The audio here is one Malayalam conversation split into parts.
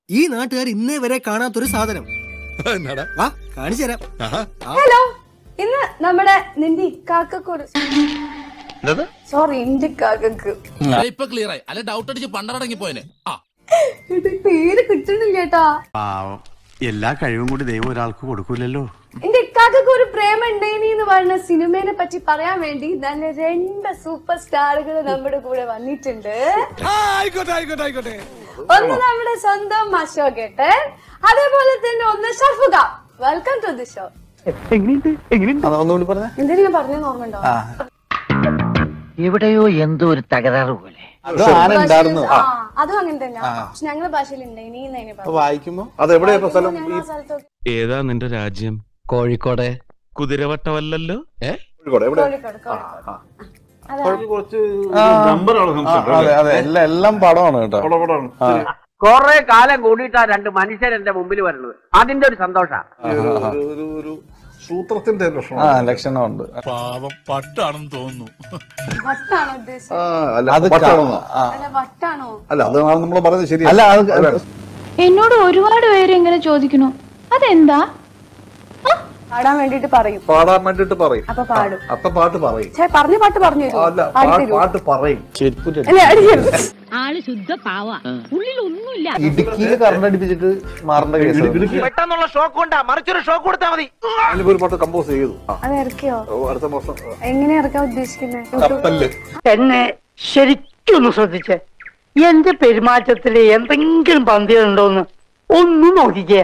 ഈ നാട്ടുകാർ ഇന്നേ വരെ കാണാത്തൊരു സാധനം എന്നാടാ വാ കാണിച്ചു തരാം ആഹാ. ഹലോ ഇന്ന് നമ്മുടെ നിന്റെ ഇക്കാക്കൊക്കെ ഒരു സോറി എന്റെ ഇക്കാക്കക്ക് ഇപ്പൊ ക്ലിയർ ആയി അല്ലെ ഡൗട്ട് അടിച്ച് പണ്ടടങ്ങി പോയനെ ആ ഇത് പേര് കിട്ടണില്ല കേട്ടാ പാവം എല്ലാ കഴിവും കൂടി ദൈവം ഒരാൾക്ക് കൊടുക്കൂലല്ലോ എന്റെ ഇക്കാക്കൊക്കെ ഒരു പ്രേമ ഉണ്ടേനി എന്ന് പറഞ്ഞ സിനിമേനെ പറ്റി പറയാൻ വേണ്ടി നല്ല രണ്ട് സൂപ്പർ സ്റ്റാറുകൾ നമ്മുടെ കൂടെ വന്നിട്ടുണ്ട് ആയിക്കോട്ടെ ആയിക്കോട്ടെ ആയിക്കോട്ടെ ഒന്ന് നമ്മുടെ സ്വന്തം അശോകേട്ടൻ അതേപോലെ തന്നെ ഒന്ന് ഷഫുക വെൽക്കം ടു ദി ഷോ അതൊന്നുകൂടി പറഞ്ഞ എന്തിനാ ഞാൻ പറഞ്ഞെന്ന് ഓർമ്മയുണ്ടോ എവിടെയോ എന്തോ ഒരു തകരാറ് പോലെ അത് ആന ഉണ്ടായിരുന്നു ആ അതും അങ്ങനെ തന്നെ പക്ഷെ ഞങ്ങളുടെ ഭാഷയിൽ ഉണ്ടായിനി എന്നതിനെ അപ്പൊ വായിക്കുമ്പോ അത് എവിടെയാ സ്ഥലം ഈ ഞങ്ങളുടെ സ്ഥലത്ത് ഏതാ നിന്റെ രാജ്യം കോഴിക്കോട് കുതിരവട്ടമല്ലല്ലോ ഏ കോഴിക്കോട് എവിടെ കോഴിക്കോട് കോഴിക്കോട് അതാ കുറച്ച് അതെ അതെ എല്ലാം എല്ലാം പടമാണ് കേട്ടോ ആ. കൊറേ കാലം കൂടിയിട്ടാ രണ്ട് മനുഷ്യർ എന്റെ മുമ്പിൽ വരുന്നത് അതിന്റെ ഒരു സന്തോഷ സൂത്രത്തിന്റെ ലക്ഷണം ആ ലക്ഷണമുണ്ട് പാവം പട്ടാണെന്ന് തോന്നുന്നു വട്ടാണോ ഉദ്ദേശിച്ചത് അല്ല അത് പട്ടാണെന്നോ? ആ. അല്ല വട്ടാണോ അല്ല അത് നമ്മൾ പറഞ്ഞത് ശരിയല്ല അല്ല അത് എന്നോട് ഒരുപാട് പേര് ഇങ്ങനെ ചോദിക്കണു അതെന്താ പാടാൻ വേണ്ടിട്ട് പറയും പാടാൻ വേണ്ടിട്ട് പറയും അപ്പൊ പാടും അപ്പൊ പാട്ട് പറയും ഛേ, പറഞ്ഞ പാട്ട് പറഞ്ഞു ആ, അല്ല പാടി പാ- തരുമോ? പാട്ട് പറയും ചെരുപ്പൂര് അല്ല അടിക്കരുത് ആള് ശുദ്ധ പാവ ഉള്ളിലൊന്നുമില്ല ഇടുക്കിയില് കറണ്ട് അടിപ്പിച്ചിട്ട് മാറേണ്ട കേസ് പെട്ടെന്നുള്ള ഷോക്ക് കൊണ്ടാ മറിച്ചൊരു ഷോക്ക് കൊടുത്താൽ മതി അതിലിപ്പോ ഒരു പാട്ട് കമ്പോസ് ചെയ്തു ആ, അത് ഇറക്കിയോ ഓ, അടുത്ത മാസം എങ്ങനെ ഇറക്കാൻ ഉദ്ദേശിക്കുന്നത് കപ്പല് എന്നെ ശരിക്കൊന്ന് ശ്രദ്ധിച്ചേ എന്റെ പെരുമാറ്റത്തില് എന്തെങ്കിലും പന്തികളുണ്ടോന്ന് ഒന്ന് നോക്കിക്കേ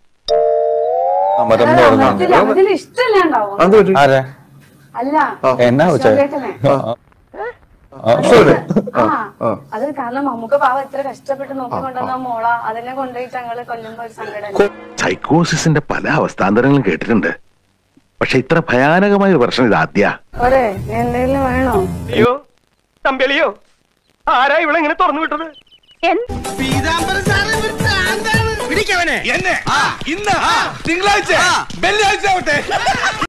മരം തുറന്നുണ്ട് അതിൽ ഇഷ്ടമില്ലാണ്ടാവും അത് പറ്റി ആരെ അല്ല എന്നാ വെച്ചേ അശോകേട്ടനെ. ആ അത് കാരണം നമുക്ക് പാവം എത്ര കഷ്ടപ്പെട്ട് നോക്കിക്കൊണ്ടുവന്ന മോള അതിനെ കൊണ്ടുപോയിട്ട് ഞങ്ങള് കൊല്ലുമ്പോ ഒരു സങ്കടം സൈക്കോസിന്റെ പല അവസ്ഥാന്തരങ്ങളും കേട്ടിട്ടുണ്ട് പക്ഷെ ഇത്ര ഭയാനകമായ ഒരു പ്രശ്നം ഇത് ആദ്യ പോരെ എന്തെങ്കിലും വേണോ അയ്യോ തമ്പിളിയോ ആരാ ഇവിടെ ഇങ്ങനെ തുറന്നു വിട്ടത് എന്നെ ഇന്ന് തിങ്കളാഴ്ച വെള്ളിയാഴ്ച ആവട്ടെ